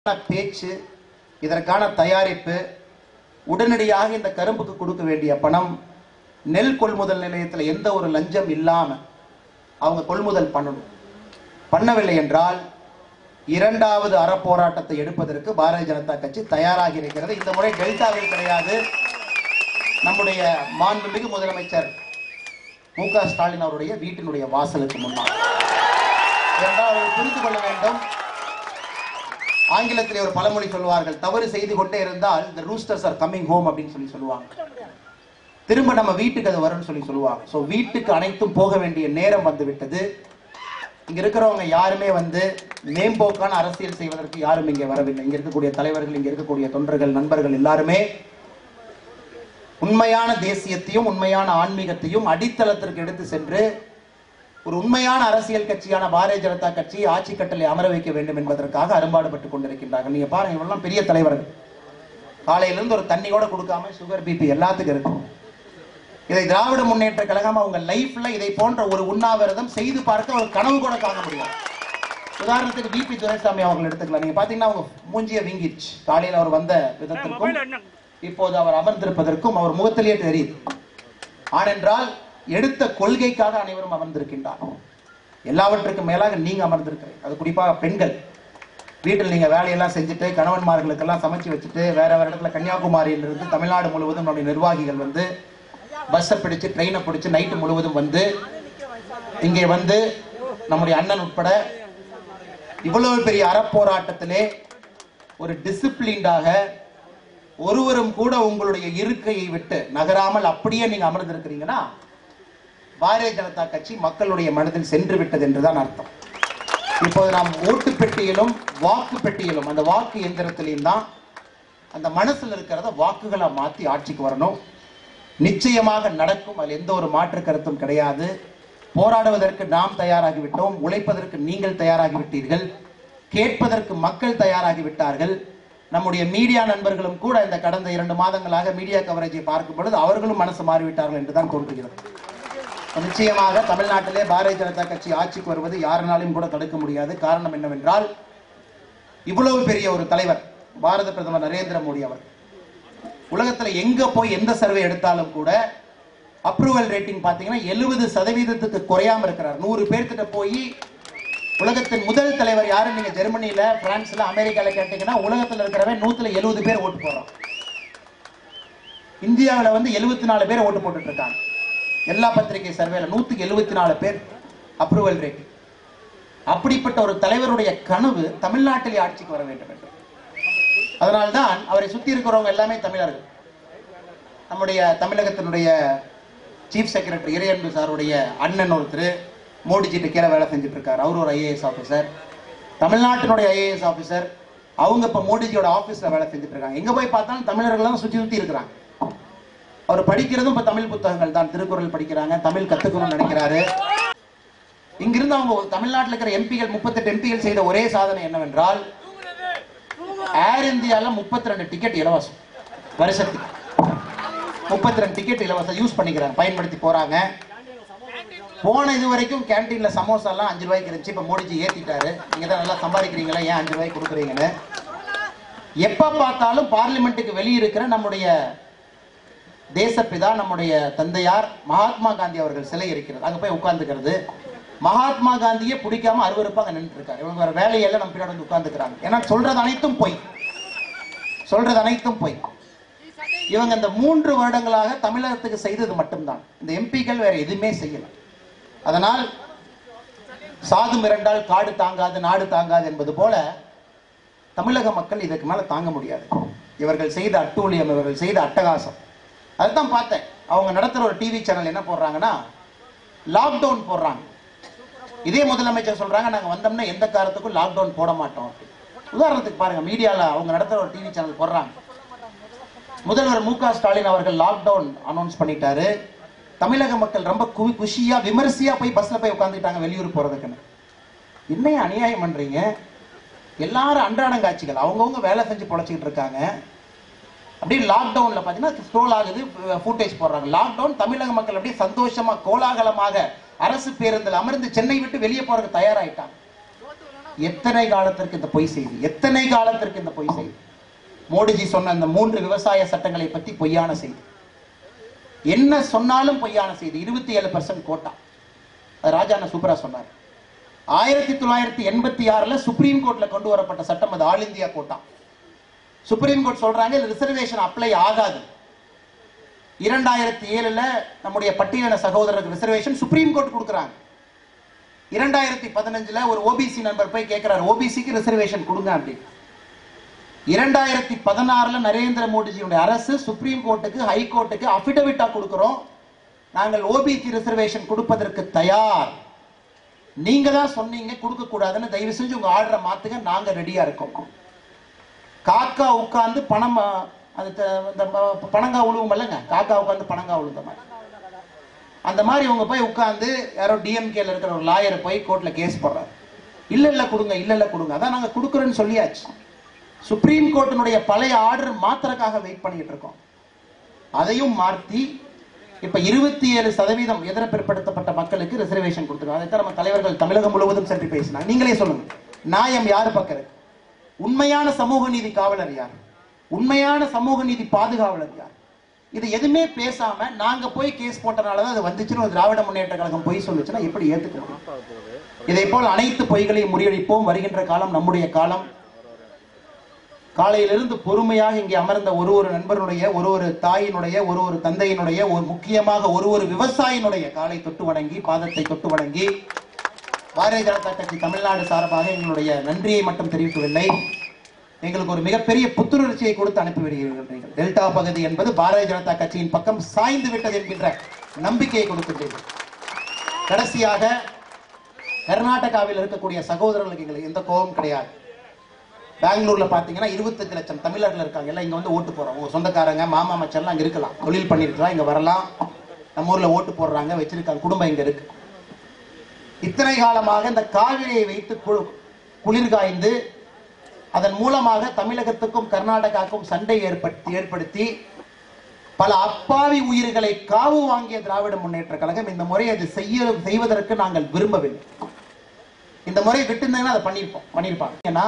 பேச்சு இதற்கான தயாரிப்பு உடனடியாக இந்த கரும்புக்கு கொடுக்க வேண்டிய பணம் நெல் கொள்முதல் நிலையத்தில் எந்த ஒரு லஞ்சம் இல்லாம அவங்க கொள்முதல் பண்ணணும் பண்ணவில்லை என்றால் இரண்டாவது அறப்போராட்டத்தை எடுப்பதற்கு பாரதிய ஜனதா கட்சி தயாராகி இருக்கிறது இந்த முறை டெல்டாவில் கிடையாது நம்முடைய மாண்புமிகு முதலமைச்சர் மு க ஸ்டாலின் அவருடைய வீட்டினுடைய வாசலுக்கு முன்னால் என்றால் அவர்கள் புரிந்து கொள்ள வேண்டும் ஆங்கிலத்திலே ஒரு பழமொழி சொல்வார்கள் தவறு செய்து கொண்டே இருந்தால் the roosters are coming home அப்படின்னு சொல்லி சொல்லுவாங்க திரும்ப நம்ம வீட்டுக்கு அது வரும்னு சொல்லி சொல்லுவாங்க ஸோ வீட்டுக்கு அனைத்தும் போக வேண்டிய நேரம் வந்து விட்டது இங்க இருக்கிறவங்க யாருமே வந்து மேம்போக்கான அரசியல் செய்வதற்கு யாரும் இங்கே வரவில்லை இங்க இருக்கக்கூடிய தலைவர்கள் இங்க இருக்கக்கூடிய தொண்டர்கள் நண்பர்கள் எல்லாருமே உண்மையான தேசியத்தையும் உண்மையான ஆன்மீகத்தையும் அடித்தளத்திற்கு எடுத்து சென்று ஒரு உண்மையான அரசியல் கட்சியான பாரதிய ஜனதா கட்சி ஆட்சி கட்டளை அமர வைக்க வேண்டும் என்பதற்காக அரும்பாடுபட்டுக் கொண்டிருக்கின்றார்கள் நீங்க பாருங்க இவெல்லாம் பெரிய தலைவர்கள் காலையில இருந்து ஒரு தண்ணி கூட கொடுக்காம சுகர் பிபி எல்லாத்துக்கும் இருக்கும் இதை திராவிட முன்னேற்ற கழகம் அவங்க லைஃப்ல இதை போன்ற ஒரு உண்ணாவிரதம் செய்து பார்க்க ஒரு கனவு கூட காண முடியாது உதாரணத்துக்கு பிபி துரைசாமி அவர்கள் எடுத்துக்கலாம் நீங்க பாத்தீங்கன்னா அவங்க மூஞ்சிய வீங்கிடுச்சு காலையில அவர் வந்த விதத்திற்கும் இப்போது அவர் அமர்ந்திருப்பதற்கும் அவர் முகத்திலேயே தெரியுது ஆனென்றால் எடுத்த கொள்கைக்காக அனைவரும் அமர்ந்திருக்கின்றார் எல்லாவற்றுக்கும் மேலாக நீங்க அமர்ந்திருக்கிறீங்க அது குறிப்பாக பெண்கள் வீட்டில் நீங்க வேலையெல்லாம் செஞ்சுட்டு கணவன்மார்களுக்கெல்லாம் சமைச்சு வச்சுட்டு வேற வேற இடத்துல கன்னியாகுமரியிலிருந்து தமிழ்நாடு முழுவதும் நம்முடைய நிர்வாகிகள் வந்து பஸ்ஸை பிடிச்சு ட்ரெயினை பிடிச்சு நைட்டு முழுவதும் வந்து இங்கே வந்து நம்முடைய அண்ணன் உட்பட இவ்வளவு பெரிய அறப்போராட்டத்திலே ஒரு டிசிப்ளின்டாக ஒருவரும் கூட உங்களுடைய இருக்கையை விட்டு நகராமல் அப்படியே நீங்க அமர்ந்திருக்கிறீங்கன்னா பாரதிய ஜனதா கட்சி மக்களுடைய மனதில் சென்று விட்டது என்றுதான் அர்த்தம் இப்போது நாம் ஓட்டு பெட்டியிலும் வாக்கு பெட்டியிலும் அந்த வாக்கு எந்திரத்திலையும் தான் அந்த மனசுல இருக்கிறத வாக்குகளா மாத்தி ஆட்சிக்கு வரணும் நிச்சயமாக நடக்கும் அதில் எந்த ஒரு மாற்று கருத்தும் கிடையாது போராடுவதற்கு நாம் தயாராகிவிட்டோம் உழைப்பதற்கு நீங்கள் தயாராகிவிட்டீர்கள் கேட்பதற்கு மக்கள் தயாராகி விட்டார்கள் நம்முடைய மீடியா நண்பர்களும் கூட இந்த கடந்த இரண்டு மாதங்களாக மீடியா கவரேஜை பார்க்கும் பொழுது அவர்களும் மனசு மாறிவிட்டார்கள் என்றுதான் தோன்றுகிறது நிச்சயமாக தமிழ்நாட்டிலே பாரதிய ஜனதா கட்சி ஆட்சிக்கு வருவது யாருனாலும் கூட தடுக்க முடியாது காரணம் என்னவென்றால் இவ்வளவு பெரிய ஒரு தலைவர் பாரத பிரதமர் நரேந்திர மோடி அவர் உலகத்துல எங்க போய் எந்த சர்வே எடுத்தாலும் கூட அப்ரூவல் ரேட்டிங் பாத்தீங்கன்னா எழுபது சதவீதத்துக்கு குறையாம இருக்கிறார் நூறு பேர்கிட்ட போய் உலகத்தின் முதல் தலைவர் யாரு நீங்க ஜெர்மனியில பிரான்ஸ்ல அமெரிக்கால கேட்டீங்கன்னா உலகத்துல இருக்கிறவன் நூத்துல எழுபது பேர் ஓட்டு போடுறான் இந்தியாவில் வந்து எழுபத்தி நாலு பேர் ஓட்டு போட்டுட்டு இருக்காங்க எல்லா பத்திரிகை சர்வேல நூத்துக்கு எழுபத்தி நாலு பேர் அப்ரூவல் ரேட்டிங் அப்படிப்பட்ட ஒரு தலைவருடைய கனவு தமிழ்நாட்டிலே ஆட்சிக்கு வர வேண்டும் என்று அதனால்தான் அவரை சுத்தி இருக்கிறவங்க எல்லாமே தமிழர்கள் நம்முடைய தமிழகத்தினுடைய சீஃப் செக்ரட்டரி இறையன்பு சாருடைய அண்ணன் ஒருத்தர் மோடிஜிட்டு கீழே வேலை செஞ்சுட்டு இருக்காரு அவர் ஒரு ஐஏஎஸ் ஆஃபீஸர் தமிழ்நாட்டினுடைய ஐஏஎஸ் ஆஃபீஸர் அவங்க இப்ப மோடிஜியோட ஆபீஸ்ல வேலை செஞ்சுட்டு இருக்காங்க எங்க போய் பார்த்தாலும் தமிழர்கள் தான் சுத்தி சுத்தி இருக்கிறாங்க அவர் படிக்கிறதும் இப்ப தமிழ் புத்தகங்கள் தான் திருக்குறள் படிக்கிறாங்க தமிழ் கத்துக்கணும்னு நினைக்கிறாரு இங்கிருந்து அவங்க தமிழ்நாட்டில் இருக்கிற எம்பிகள் முப்பத்தெட்டு எம்பிகள் செய்த ஒரே சாதனை என்னவென்றால் ஏர் இந்தியால முப்பத்தி ரெண்டு டிக்கெட் இலவசம் வருஷத்துக்கு முப்பத்தி ரெண்டு டிக்கெட் இலவசம் யூஸ் பண்ணிக்கிறாங்க பயன்படுத்தி போறாங்க போன இது வரைக்கும் கேன்டீன்ல சமோசா எல்லாம் அஞ்சு ரூபாய்க்கு இருந்துச்சு இப்ப மோடிஜி ஏத்திட்டாரு நீங்க தான் நல்லா சம்பாதிக்கிறீங்களா ஏன் அஞ்சு ரூபாய்க்கு கொடுக்குறீங்கன்னு எப்ப பார்த்தாலும் பார்லிமெண்ட்டுக்கு வெளியே இருக்கிற நம்முடைய தேசப்பிதா நம்முடைய தந்தையார் மகாத்மா காந்தி அவர்கள் சிலை இருக்கிறது அங்க போய் உட்கார்ந்துக்கிறது மகாத்மா காந்தியே பிடிக்காம அருவருப்பாங்க நின்று இருக்காரு இவங்க வேற வேலையெல்லாம் நம்ம பின்னாடி வந்து உட்கார்ந்துக்கிறாங்க ஏன்னா சொல்றது அனைத்தும் பொய் சொல்றது அனைத்தும் பொய் இவங்க இந்த மூன்று வருடங்களாக தமிழகத்துக்கு செய்தது மட்டும்தான் இந்த எம்பிக்கள் வேற எதுவுமே செய்யல அதனால் சாது மிரண்டால் காடு தாங்காது நாடு தாங்காது என்பது போல தமிழக மக்கள் இதுக்கு மேல தாங்க முடியாது இவர்கள் செய்த அட்டூழியம் இவர்கள் செய்த அட்டகாசம் அதுதான் பார்த்தேன் அவங்க நடத்துற ஒரு டிவி சேனல் என்ன போடுறாங்கன்னா லாக்டவுன் போடுறாங்க இதே முதலமைச்சர் சொல்றாங்க நாங்க வந்தோம்னா எந்த காரணத்துக்கும் லாக்டவுன் போட மாட்டோம் அப்படின்னு. உதாரணத்துக்கு பாருங்க மீடியால அவங்க நடத்துற ஒரு டிவி சேனல் போடுறாங்க முதல்வர் மு க ஸ்டாலின் அவர்கள் லாக்டவுன் அனௌன்ஸ் பண்ணிட்டாரு தமிழக மக்கள் ரொம்ப கு- குஷியா விமர்சையா போய் பஸ்ல போய் உட்காந்துட்டாங்க வெளியூர் போறதுக்குன்னு என்னைய அநியாயம் பண்றீங்க எல்லாரும் அன்றாடங்காட்சிகள் அவங்கவுங்க வேலை செஞ்சு பொழைச்சிக்கிட்டு இருக்காங்க அப்படியே லாக்டவுன்ல பாத்தீங்கன்னா ஸ்க்ரோல் ஆகுது ஃபுட்டேஜ் போடுறாங்க லாக்டவுன் தமிழக மக்கள் அப்படியே சந்தோஷமா கோலாகலமாக அரசு பேருந்தில் அமர்ந்து சென்னை விட்டு வெளியே போறதுக்கு தயாராயிட்டாங்க எத்தனை காலத்திற்கு இந்த பொய் செய்தி எத்தனை காலத்திற்கு இந்த பொய் செய்தி மோடிஜி சொன்ன அந்த மூன்று விவசாய சட்டங்களை பத்தி பொய்யான செய்தி என்ன சொன்னாலும் பொய்யான செய்தி இருபத்தி ஏழு பர்சன்ட் கோட்டா அது ராஜாண்ண சூப்பரா சொன்னார் ஆயிரத்தி தொள்ளாயிரத்தி எண்பத்தி ஆறுல சுப்ரீம் கோர்ட்ல கொண்டு வரப்பட்ட சட்டம் அது all India quota Supreme Court சொல்றாங்க இது ரிசர்வேஷன் அப்ளை ஆகாது இரண்டாயிரத்தி ஏழுல நம்முடைய பட்டியலின சகோதரருக்கு ரிசர்வேஷன் சுப்ரீம் கோர்ட் கொடுக்குறாங்க இரண்டாயிரத்தி பதினஞ்சுல ஒரு ஓபிசி நண்பர் போய் கேட்கிறாரு ஓபிசிக்கு ரிசர்வேஷன் கொடுங்க அப்படின்னு இரண்டாயிரத்தி பதினாறுல நரேந்திர மோடிஜியுடைய அரசு சுப்ரீம் கோர்ட்டுக்கு ஹை கோர்ட்டுக்கு அபிடவிட்டா கொடுக்கிறோம் நாங்கள் ஓபிசி ரிசர்வேஷன் கொடுப்பதற்கு தயார் நீங்க தான் சொன்னீங்க கொடுக்க கூடாதுன்னு தயவு செஞ்சு உங்க ஆர்டரை மாத்துங்க நாங்க ரெடியா இருக்கோம் காக்கா உட்கார்ந்து பணம் அஹ், அது த- இந்த ப- பனங்கா உழுவும் இல்லைங்க காக்கா உட்கார்ந்து பனங்கா உழுந்த மாதிரி அந்த மாதிரி இவங்க போய் உட்கார்ந்து யாரோ டிஎம்கேல இருக்கிற ஒரு லாயரை போய் கோர்ட்ல கேஸ் போடுறாரு இல்ல இல்ல கொடுங்க இல்ல இல்ல கொடுங்க அதான் நாங்க கொடுக்குறோன்னு சொல்லியாச்சு சுப்ரீம் கோர்ட்டினுடைய பழைய ஆர்டர் மாத்திரக்காக வெயிட் பண்ணிட்டு இருக்கோம் அதையும் மாற்றி இப்ப இருபத்தி ஏழு சதவீதம் எதிர பிற்படுத்தப்பட்ட மக்களுக்கு ரிசர்வேஷன் கொடுத்துருக்காங்க அதைத்தான் நம்ம தலைவர்கள் தமிழகம் முழுவதும் சென்று பேசினாங்க நீங்களே சொல்லுங்க நியாயம் யாரு பக்கம் இருக்கு உண்மையான சமூக நீதி காவலர் யார் உண்மையான சமூக நீதி பாதுகாவலர் யார் இது எதுவுமே பேசாம நாங்க போய் கேஸ் போட்டனாலதான் அது வந்துச்சுன்னு ஒரு திராவிட முன்னேற்ற கழகம் பொய் சொல்லுச்சுன்னா எப்படி ஏத்துக்க முடியும் இதை போல் அனைத்து பொய்களையும் முறியடிப்போம் வருகின்ற காலம் நம்முடைய காலம் காலையிலிருந்து பொறுமையாக இங்கே அமர்ந்த ஒரு ஒரு நண்பருடைய ஒரு ஒரு தாயினுடைய ஒரு ஒரு தந்தையினுடைய ஒரு முக்கியமாக ஒரு ஒரு விவசாயினுடைய காலை தொட்டு வணங்கி பாதத்தை தொட்டு வணங்கி பாரதிய ஜனதா கட்சி தமிழ்நாடு சார்பாக எங்களுடைய நன்றியை மட்டும் தெரிவிக்கவில்லை எங்களுக்கு ஒரு மிகப்பெரிய புத்துணர்ச்சியை கொடுத்து அனுப்பி வருகிறீர்கள் டெல்டா பகுதி என்பது பாரதிய ஜனதா கட்சியின் பக்கம் சாய்ந்து விட்டது என்கின்ற நம்பிக்கையை கொடுக்கின்றீர்கள் கடைசியாக கர்நாடகாவில் இருக்கக்கூடிய சகோதரர்களுக்கு எங்களுக்கு எந்த கோபம் கிடையாது பெங்களூர்ல பாத்தீங்கன்னா இருபத்தஞ்சு லட்சம் தமிழர்கள் இருக்காங்க எல்லாம் இங்க வந்து ஓட்டு போறோம் உங்க சொந்தக்காரங்க மாமா மச்சர்லாம் அங்க இருக்கலாம் தொழில் பண்ணிருக்கலாம் இங்க வரலாம் நம்ம ஊர்ல ஓட்டு போடுறாங்க வச்சிருக்காங்க குடும்பம் இங்க இருக்கு இத்தனை காலமாக இந்த காவிரியை வைத்து கு- குளிர் காய்ந்து அதன் மூலமாக தமிழகத்துக்கும் கர்நாடகாவுக்கும் சண்டை ஏற்படுத்தி ஏற்படுத்தி பல அப்பாவி உயிர்களை காவு வாங்கிய திராவிட முன்னேற்ற கழகம் இந்த முறை அது செய்ய செய்வதற்கு நாங்கள் விரும்பவில்லை இந்த முறை விட்டுருந்தாங்கன்னா அதை பண்ணியிருப்போம் பண்ணியிருப்பாங்க ஏன்னா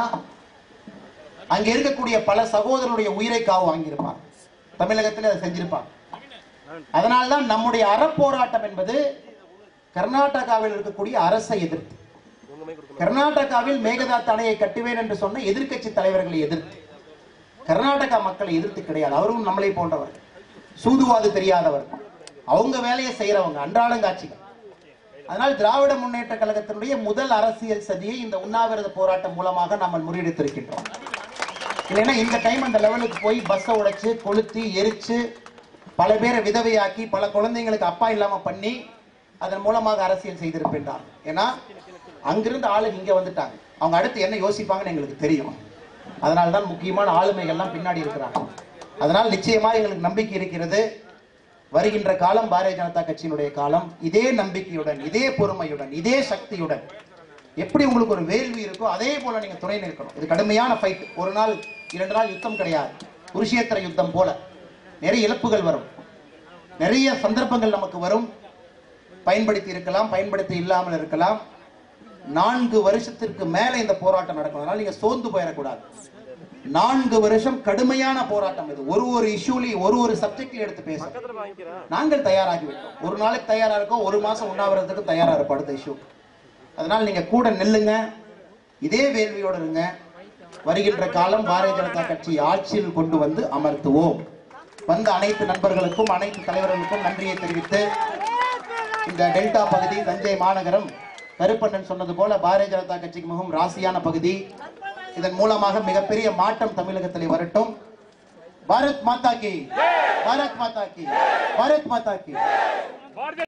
அங்க இருக்கக்கூடிய பல சகோதரருடைய உயிரை காவு வாங்கியிருப்பாங்க தமிழகத்தில் அதை செஞ்சிருப்பாங்க அதனால்தான் நம்முடைய அறப்போராட்டம் என்பது கர்நாடகாவில் இருக்கக்கூடிய அரசை எதிர்த்து கர்நாடகாவில் மேகதாத்து அணையை கட்டுவேன் என்று சொன்ன எதிர்க்கட்சி தலைவர்களை எதிர்த்து கர்நாடகா மக்களை எதிர்த்து கிடையாது அவரும் நம்மளை போன்றவர் சூதுவாது தெரியாதவர் அவங்க வேலையை செய்யறவங்க அன்றாடங்காட்சிகள் அதனால் திராவிட முன்னேற்ற கழகத்தினுடைய முதல் அரசியல் சதியை இந்த உண்ணாவிரத போராட்டம் மூலமாக நாம் முறியடித்திருக்கின்றோம் இல்லைன்னா இந்த டைம் அந்த லெவலுக்கு போய் பஸ்ஸை உடைச்சு கொளுத்தி எரிச்சு பல பேரை விதவையாக்கி பல குழந்தைங்களுக்கு அப்பா இல்லாம பண்ணி அதன் மூலமாக அரசியல் செய்திருக்கின்றார் ஏன்னா அங்கிருந்து ஆளுங்க இங்க வந்துட்டாங்க அவங்க அடுத்து என்ன யோசிப்பாங்கன்னு எங்களுக்கு தெரியும் அதனால தான் முக்கியமான ஆளுமைகள்லாம் பின்னாடி இருக்கிறாங்க அதனால் நிச்சயமா எங்களுக்கு நம்பிக்கை இருக்கிறது வருகின்ற காலம் பாரதிய ஜனதா கட்சியினுடைய காலம் இதே நம்பிக்கையுடன் இதே பொறுமையுடன் இதே சக்தியுடன் எப்படி உங்களுக்கு ஒரு வேள்வி இருக்கோ அதே போல நீங்க துணை நிற்கணும் இது கடுமையான ஃபைட் ஒரு நாள் இரண்டு நாள் யுத்தம் கிடையாது குருஷேத்திர யுத்தம் போல நிறைய இழப்புகள் வரும் நிறைய சந்தர்ப்பங்கள் நமக்கு வரும் பயன்படுத்தி இருக்கலாம் பயன்படுத்தி இல்லாமல் இருக்கலாம் நான்கு வருஷத்திற்கு மேல இந்த போராட்டம் நடக்கும் அதனால நீங்க சோர்ந்து போயிடக்கூடாது நான்கு வருஷம் கடுமையான போராட்டம் இது ஒரு ஒரு இஷ்யூலையும் ஒரு ஒரு சப்ஜெக்ட்ல எடுத்து பேச நாங்கள் தயாராகி விட்டோம் ஒரு நாளைக்கு தயாரா இருக்கோம் ஒரு மாசம் உண்ணாவிரதத்துக்கு தயாரா இருப்போம் அடுத்த இஷ்யூ அதனால நீங்க கூட நில்லுங்க இதே வேள்வியோட இருங்க வருகின்ற காலம் பாரதிய ஜனதா கட்சி ஆட்சியில் கொண்டு வந்து அமர்த்துவோம் வந்த அனைத்து நண்பர்களுக்கும் அனைத்து தலைவர்களுக்கும் நன்றியை தெரிவித்து இந்த டெல்டா பகுதி தஞ்சை மாநகரம் கருப்பண்ணன் சொன்னது போல பாரதிய ஜனதா கட்சிக்கு மிகவும் ராசியான பகுதி இதன் மூலமாக மிகப்பெரிய மாற்றம் தமிழகத்திலே வரட்டும் பாரத் மாதா கி பாரத் மாதா கி பாரத் மாதா கி